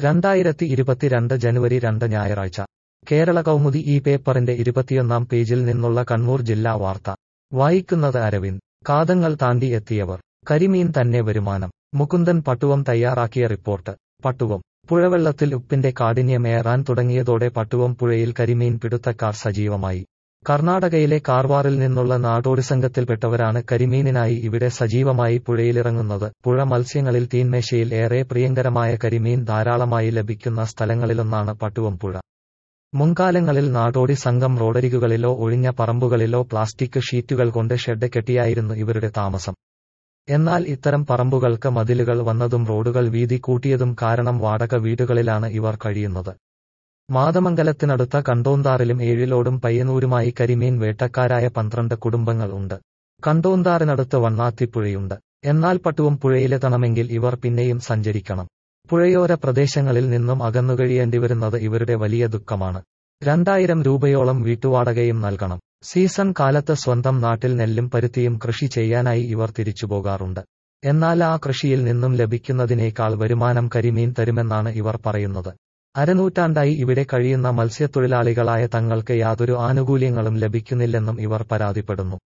രണ്ടായിരത്തി ഇരുപത്തിരണ്ട് ജനുവരി രണ്ട് ഞായറാഴ്ച കേരള കൗമുദി ഈ പേപ്പറിന്റെ ഇരുപത്തിയൊന്നാം പേജിൽ നിന്നുള്ള കണ്ണൂർ ജില്ലാ വാർത്ത വായിക്കുന്നത് അരവിന്ദ് കാതങ്ങൾ താണ്ടി എത്തിയവർ കരിമീൻ തന്നെ വരുമാനം മുകുന്ദൻ പട്ടുവം തയ്യാറാക്കിയ റിപ്പോർട്ട് പട്ടുവം പുഴവെള്ളത്തിൽ ഉപ്പിന്റെ കാഠിന്യമേറാൻ തുടങ്ങിയതോടെ പട്ടുവം പുഴയിൽ കരിമീൻ പിടുത്തക്കാർ സജീവമായി കർണാടകയിലെ കാർവാറിൽ നിന്നുള്ള നാടോടി സംഘത്തിൽപ്പെട്ടവരാണ് കരിമീനിനായി ഇവിടെ സജീവമായി പുഴയിലിറങ്ങുന്നത് പുഴ മത്സ്യങ്ങളിൽ തീന്മേശയിൽ ഏറെ പ്രിയങ്കരമായ കരിമീൻ ധാരാളമായി ലഭിക്കുന്ന സ്ഥലങ്ങളിലൊന്നാണ് പട്ടുവം പുഴ മുൻകാലങ്ങളിൽ നാടോടി സംഘം റോഡരികുകളിലോ ഒഴിഞ്ഞ പറമ്പുകളിലോ പ്ലാസ്റ്റിക് ഷീറ്റുകൾ കൊണ്ട് ഷെഡ് കെട്ടിയായിരുന്നു ഇവരുടെ താമസം എന്നാൽ ഇത്തരം പറമ്പുകൾക്ക് മതിലുകൾ വന്നതും റോഡുകൾ വീതി കൂട്ടിയതും കാരണം വാടക വീടുകളിലാണ് ഇവർ കഴിയുന്നത് മാതമംഗലത്തിനടുത്ത കണ്ടോന്താറിലും ഏഴിലോടും പയ്യന്നൂരുമായി കരിമീൻ വേട്ടക്കാരായ പന്ത്രണ്ട് കുടുംബങ്ങൾ ഉണ്ട് കണ്ടോന്താറിനടുത്ത് വണ്ണാത്തിപ്പുഴയുണ്ട് എന്നാൽ പട്ടുവം പുഴയിലെത്തണമെങ്കിൽ ഇവർ പിന്നെയും സഞ്ചരിക്കണം പുഴയോര പ്രദേശങ്ങളിൽ നിന്നും അകന്നുകഴിയേണ്ടിവരുന്നത് ഇവരുടെ വലിയ ദുഃഖമാണ് രണ്ടായിരം രൂപയോളം വീട്ടുവാടകയും നൽകണം സീസൺ കാലത്ത് സ്വന്തം നാട്ടിൽ നെല്ലും പരുത്തിയും കൃഷി ചെയ്യാനായി ഇവർ തിരിച്ചുപോകാറുണ്ട് എന്നാൽ ആ കൃഷിയിൽ നിന്നും ലഭിക്കുന്നതിനേക്കാൾ വരുമാനം കരിമീൻ തരുമെന്നാണ് ഇവർ പറയുന്നത് അരനൂറ്റാണ്ടായി ഇവിടെ കഴിയുന്ന മത്സ്യത്തൊഴിലാളികളായ തങ്ങൾക്ക് യാതൊരു ആനുകൂല്യങ്ങളും ലഭിക്കുന്നില്ലെന്നും ഇവർ പരാതിപ്പെടുന്നു